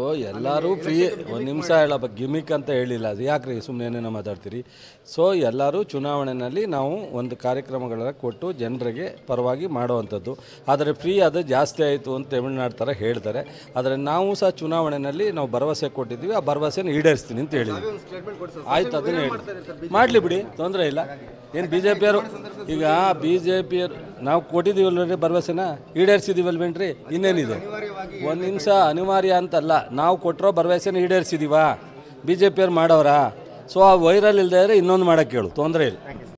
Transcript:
ಎಲ್ಲರೂ ಫ್ರೀ ಒಂದು ನಿಮಿಷ ಹೇಳಪ್ಪ ಗಿಮಿಕ್ ಅಂತ ಹೇಳಿಲ್ಲ ಅದು ಯಾಕ್ರಿ ಸುಮ್ಮನೆ ಏನೇನೋ ಮಾತಾಡ್ತೀರಿ ಸೊ ಎಲ್ಲರೂ ಚುನಾವಣೆಯಲ್ಲಿ ನಾವು ಒಂದು ಕಾರ್ಯಕ್ರಮಗಳನ್ನ ಕೊಟ್ಟು ಜನರಿಗೆ ಪರವಾಗಿ ಮಾಡುವಂಥದ್ದು ಆದರೆ ಫ್ರೀ ಅದು ಜಾಸ್ತಿ ಆಯಿತು ಅಂತ ತಮಿಳ್ನಾಡು ಥರ ಹೇಳ್ತಾರೆ ಆದರೆ ನಾವು ಸಹ ಚುನಾವಣೆಯಲ್ಲಿ ನಾವು ಭರವಸೆ ಕೊಟ್ಟಿದ್ದೀವಿ ಆ ಭರವಸೆನ ಈಡೇರಿಸ್ತೀನಿ ಅಂತ ಹೇಳಿದ್ವಿ ಆಯ್ತು ಅದನ್ನೇ ಹೇಳಿ ಮಾಡಲಿ ಬಿಡಿ ತೊಂದರೆ ಇಲ್ಲ ಏನು ಬಿ ಜೆ ಪಿಯವರು ಈಗ ಬಿ ಜೆ ಪಿಯವರು ನಾವು ಕೊಟ್ಟಿದ್ದೀವಲ್ರಿ ಭರವಸೆನ ಈಡೇರಿಸಿದ್ದೀವಲ್ವೇನ್ರಿ ಇನ್ನೇನಿದೆ ಒಂದು ನಿಮಿಷ ಅನಿವಾರ್ಯ ಅಂತಲ್ಲ ನಾವು ಕೊಟ್ಟಿರೋ ಭರವಸೆನ ಈಡೇರಿಸಿದೀವಾ ಬಿ ಜೆ ಪಿಯವ್ರು ಮಾಡೋರಾ ಸೊ ಆ ವೈರಲ್ ಇಲ್ಲದೆ ಇದ್ರೆ ಇನ್ನೊಂದು ಮಾಡೋಕ್ಕೆ ಹೇಳು ತೊಂದರೆ ಇಲ್ಲ